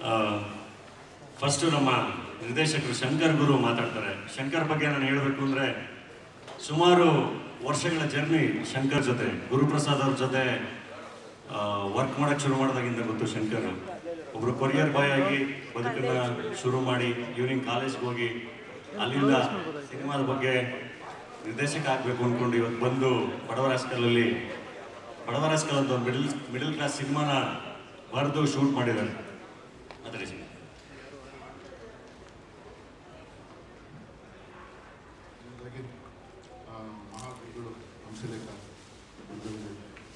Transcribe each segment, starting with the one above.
First ನಮ್ಮ ನಿರ್ದೇಶಕರು ಶಂಕರ್ ಗುರು ಮಾತಾಡ್ತಾರೆ ಶಂಕರ್ ಬಗ್ಗೆ ನಾನು ಹೇಳಬೇಕು ಅಂದರೆ ಸುಮಾರು ವರ್ಷಗಳ ಜರ್ನಿ ಶಂಕರ್ ಜೊತೆ ಗುರುಪ್ರಸಾದ್ ಅವ್ರ ಜೊತೆ ವರ್ಕ್ ಮಾಡೋಕ್ಕೆ ಶುರು ಮಾಡಿದಾಗಿಂದ ಗೊತ್ತು ಶಂಕರ್ ಒಬ್ರು ಕೊರಿಯರ್ ಬಾಯ್ ಆಗಿ ಬದುಕನ್ನ ಶುರು ಮಾಡಿ ಈವ್ನಿಂಗ್ ಕಾಲೇಜ್ಗೆ ಹೋಗಿ ಅಲ್ಲಿಂದ ಸಿನಿಮಾದ ಬಗ್ಗೆ ನಿರ್ದೇಶಕ ಆಗಬೇಕು ಅಂದ್ಕೊಂಡು ಇವತ್ತು ಬಂದು ಬಡವರ ಹಾಸ್ಟೆಲಲ್ಲಿ ಬಡವರ ಹಾಸ್ಟೆಲ್ ಅಂತ ಒಂದು ಮಿಡಲ್ ಮಿಡಲ್ ಕ್ಲಾಸ್ ಸಿನಿಮಾನ ಬರೆದು ಶೂಟ್ ಮಾಡಿದ್ದಾರೆ ಮಾತಾಡಿ ಸರ್ ಹಾಗಾಗಿ ಆ, ಮಹಾಕವಿಗಳು ಹಂಸಲೇಖ ಬುದ್ಧವಿದೆ.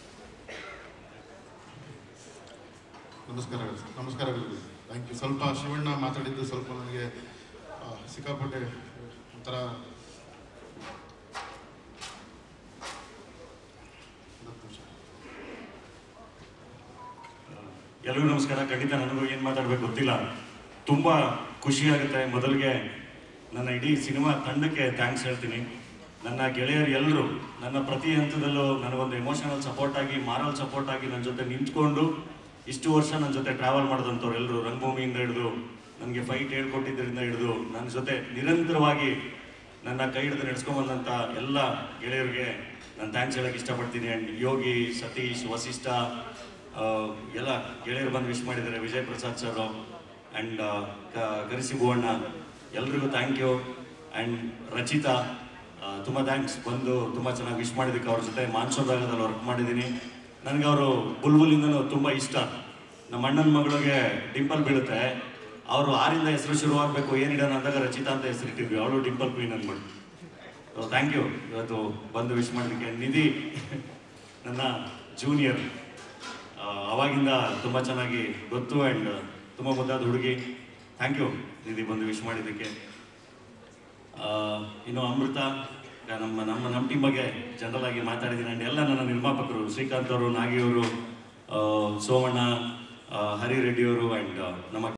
ನಮಸ್ಕಾರಗಳು ಸರ್. ನಮಸ್ಕಾರಗಳು ಥ್ಯಾಂಕ್ ಯು ಸ್ವಲ್ಪ ಶಿವಣ್ಣ ಮಾತಾಡಿದ್ದು ಸ್ವಲ್ಪ ನನಗೆ ಆ, ಸಿಕ್ಕಾಪಟ್ಟೆ ಒಂಥರ ಹತ್ತು ನಿಮಿಷ. ಎಲ್ರಿಗೂ ನಮಸ್ಕಾರ ಖಂಡಿತ ನನಗೂ ಏನು ಮಾತಾಡಬೇಕು ಗೊತ್ತಿಲ್ಲ ತುಂಬ ಖುಷಿ ಆಗುತ್ತೆ ಮೊದಲಿಗೆ ನನ್ನ ಇಡೀ ಸಿನಿಮಾ ತಂಡಕ್ಕೆ ಥ್ಯಾಂಕ್ಸ್ ಹೇಳ್ತೀನಿ ನನ್ನ ಗೆಳೆಯರು ಎಲ್ಲರೂ ನನ್ನ ಪ್ರತಿ ಹಂತದಲ್ಲೂ ನನಗೊಂದು ಎಮೋಷನಲ್ ಸಪೋರ್ಟ್ ಆಗಿ ಮಾರಲ್ ಸಪೋರ್ಟ್ ಆಗಿ ನನ್ನ ಜೊತೆ ನಿಂತ್ಕೊಂಡು ಇಷ್ಟು ವರ್ಷ ನನ್ನ ಜೊತೆ ಟ್ರಾವೆಲ್ ಮಾಡಿದಂಥವ್ರು ಎಲ್ಲರೂ ರಂಗಭೂಮಿಯಿಂದ ಹಿಡಿದು ನನಗೆ ಫೈಟ್ ಹೇಳ್ಕೊಟ್ಟಿದ್ದರಿಂದ ಹಿಡಿದು ನನ್ನ ಜೊತೆ ನಿರಂತರವಾಗಿ ನನ್ನ ಕೈ ಹಿಡಿದು ನಡೆಸ್ಕೊಂಬಂದಂಥ ಎಲ್ಲ ಗೆಳೆಯರಿಗೆ ನಾನು ಥ್ಯಾಂಕ್ಸ್ ಹೇಳಕ್ಕೆ ಇಷ್ಟಪಡ್ತೀನಿ ಆ್ಯಂಡ್ ಯೋಗಿ ಸತೀಶ್ ವಸಿಷ್ಠ ಆ, ಎಲ್ಲ ಗೆಳೆಯರು ಬಂದು ವಿಶ್ ಮಾಡಿದ್ದಾರೆ ವಿಜಯ್ ಪ್ರಸಾದ್ ಸರ್ ಆ್ಯಂಡ್ ಕರಿಸಿ ಭುವಣ್ಣ ಎಲ್ರಿಗೂ ಥ್ಯಾಂಕ್ ಯು ಆ್ಯಂಡ್ ರಚಿತಾ ತುಂಬ ಥ್ಯಾಂಕ್ಸ್ ಬಂದು ತುಂಬ ಚೆನ್ನಾಗಿ ವಿಶ್ ಮಾಡಿದ್ದಕ್ಕೆ ಅವ್ರ ಜೊತೆ ಮಾನ್ಸೋದಾಗದಲ್ಲಿ ವರ್ಕ್ ಮಾಡಿದ್ದೀನಿ ನನಗೆ ಅವರು ಬುಲ್ಬುಲಿಂದನೂ ತುಂಬ ಇಷ್ಟ ನಮ್ಮ ಅಣ್ಣನ ಮಗಳಿಗೆ ಡಿಂಪಲ್ ಬೀಳುತ್ತೆ ಅವರು ಆರಿಂದ ಹೆಸರು ಶುರುವಾಗಬೇಕು ಏನಿಡೋಣ ಅಂದಾಗ ರಚಿತಾ ಅಂತ ಹೆಸರಿಟ್ಟಿದ್ವಿ ಅವಳು ಡಿಂಪಲ್ ಕ್ವೀನ್ ಅಂದ್ಬಿಟ್ಟು ಥ್ಯಾಂಕ್ ಯು ಇವತ್ತು ಬಂದು ವಿಶ್ ಮಾಡೋದಕ್ಕೆ ನಿಧಿ ನನ್ನ ಜೂನಿಯರ್ ಅವಾಗಿಂದ ತುಂಬ ಚೆನ್ನಾಗಿ ಗೊತ್ತು ಆ್ಯಂಡ್ ತುಂಬ ಮುದ್ದಾದ ಹುಡುಗಿ ಥ್ಯಾಂಕ್ ಯು ನಿಧಿ ಬಂದು ವಿಶ್ ಮಾಡಿದ್ದಕ್ಕೆ ಆ, ಇನ್ನು ಅಮೃತ ಆ, ನಮ್ಮ ನಮ್ಮ ನಮ್ಮ ಟೀಮ್ ಬಗ್ಗೆ ಜನರಲ್ ಆಗಿ ಮಾತಾಡಿದ್ದೀನಿ ಆ್ಯಂಡ್ ಎಲ್ಲ ನನ್ನ ನಿರ್ಮಾಪಕರು ಶ್ರೀಕಾಂತ್ ಅವರು ನಾಗಿ ಅವರು ಆ, ಸೋಮಣ್ಣ ಆ, ಹರಿ ರೆಡ್ಡಿ ಅವರು ಆ್ಯಂಡ್ ನಮ್ಮ